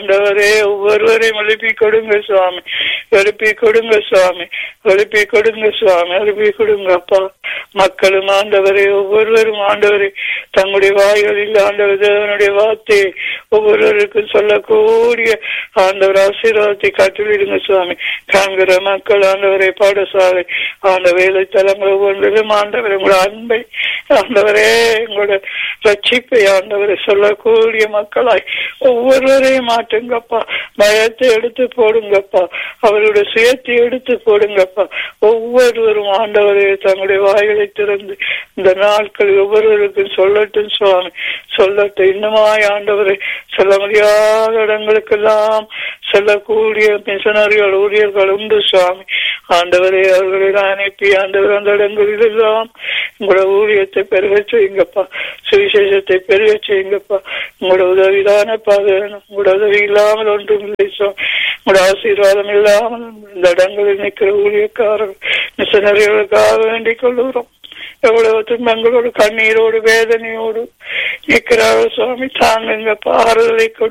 ஆண்டவரே ஒவ்வொருவரையும் எழுப்பி கொடுங்க சுவாமி எழுப்பி கொடுங்க சுவாமி எழுப்பி கொடுங்க சுவாமி எழுப்பி கொடுங்க அப்பா மக்களும் ஆண்டவரே ஒவ்வொருவரும் ஆண்டவரே தங்களுடைய வாய்களில் ஆண்டவர் தேவனுடைய வார்த்தையை ஒவ்வொருவருக்கும் சொல்லக்கூடிய ஆண்டவர் ஆசீர்வாதத்தை கற்றுவிடுங்க சுவாமி காண்கிற மக்கள் ஆண்டவரை பாடசாலை ஆண்ட வேலை தலங்கள் ஒவ்வொன்றிலும் ஆண்டவர் உங்களோட அன்பை ஆண்டவரே உங்களோட ரட்சிப்பை ஆண்டவரை சொல்லக்கூடிய மக்களாய் ஒவ்வொருவரையும் மாற்றுங்கப்பா பயத்தை எடுத்து போடுங்கப்பா அவருடைய சுயத்தை எடுத்து போடுங்கப்பா ஒவ்வொருவரும் ஆண்டவரை தங்களுடைய வாய்களை திறந்து இந்த நாட்கள் ஒவ்வொருவருக்கும் சொல்லட்டும் சுவாமி சொல்லட்டும் இன்னுமாய் ஆண்டவரை சொல்ல முடியாத இடங்களுக்கெல்லாம் செல்லக்கூடிய மிஷனரிகள் ஊழியர்கள் உண்டு சுவாமி ஆண்டவரை அவர்களை அனுப்பி ஆண்டவர் அந்த இடங்களில் எல்லாம் உங்களோட ஊழியத்தை பெருக செய்யுங்கப்பா சுவிசேஷத்தை பெருக செய்யுங்கப்பா உங்களோட உதவிதானப்பா வேணும் உங்களோட உதவி இல்லாமல் ஒன்றும் இல்லை சுவாமி உங்களோட ஆசீர்வாதம் இல்லாமல் இந்த இடங்களில் நிற்கிற ஊழியக்காரர்கள் மிஷனரிகளுக்காக வேண்டிக் கொள்ளுகிறோம் எவ்வளவு துன்பங்களோடு கண்ணீரோடு வேதனையோடு நிற்கிறார்கள் சுவாமி தாங்குங்க ஆறுதலை கொடு